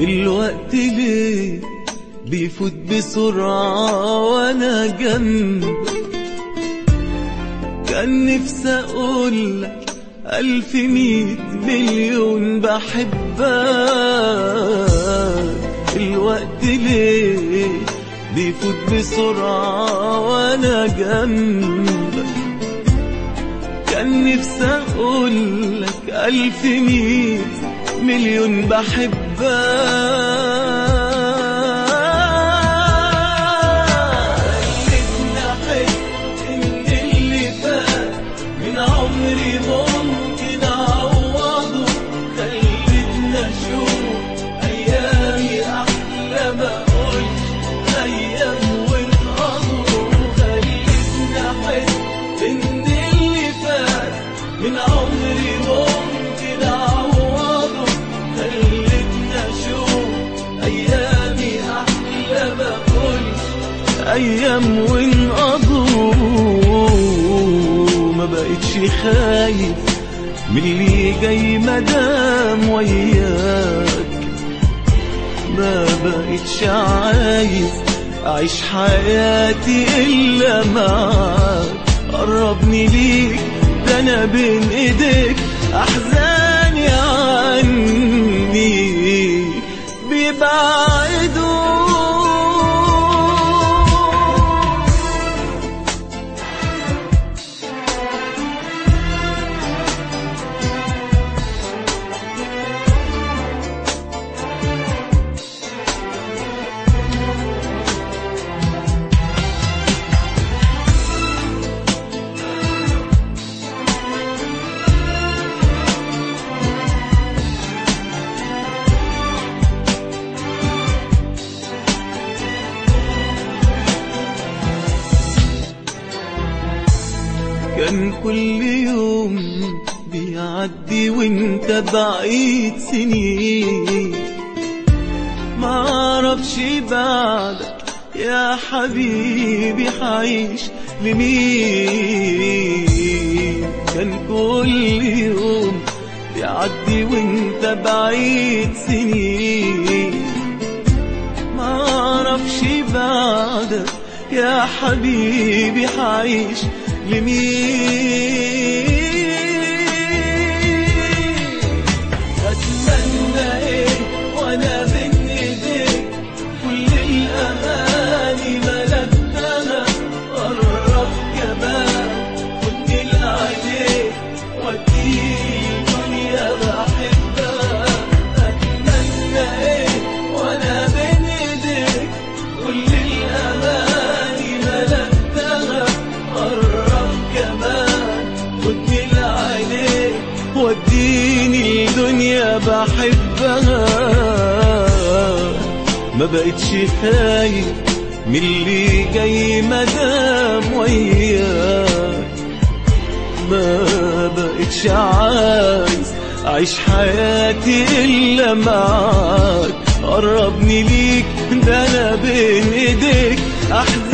الوقت ليه بيفوت بسرعة وانا جنبك كان نفسي اقولك ألف ميت مليون بحبك الوقت ليه بيفوت بسرعة وانا جنبك كان نفسي اقولك ألف ميت مليون بحبك إن اللي فات من عمري ممكن أعوضه خلتنا أشوف أيامي أحلى ما قلت أيام وانقضوا خلتنا أحس إن اللي فات من عمري ممكن أعوضه خلتنا أشوف أيامي أحلى ما قلت أيام وانقضوا ما بقتش خايف من اللي جاي مدام وياك ما بقتش عايز أعيش حياتي إلا معاك قربني ليك ده أنا بين إيديك أحزاني عني بيبعدوا كان كل يوم بيعدي وانت بعيد سنين ما اعرفش بعدك يا حبيبي حعيش لمين كان كل يوم بيعدي وانت بعيد سنين ما اعرفش بعدك يا حبيبي حعيش لمين اتمنى ايه وانا بين ايديك كل الاماني ملكتها قرب كمان خدني لعينيك وديني دنيا بحبها اتمنى ايه وانا بين ايديك كل الاماني ملكتها قرب كمان خدني لعينيك وديني الدنيا بحبها ما بقتش خايف من اللي جاي مدام وياك ما بقتش عايز أعيش حياتي إلا معاك قربني ليك ده أنا بين إيديك أحزن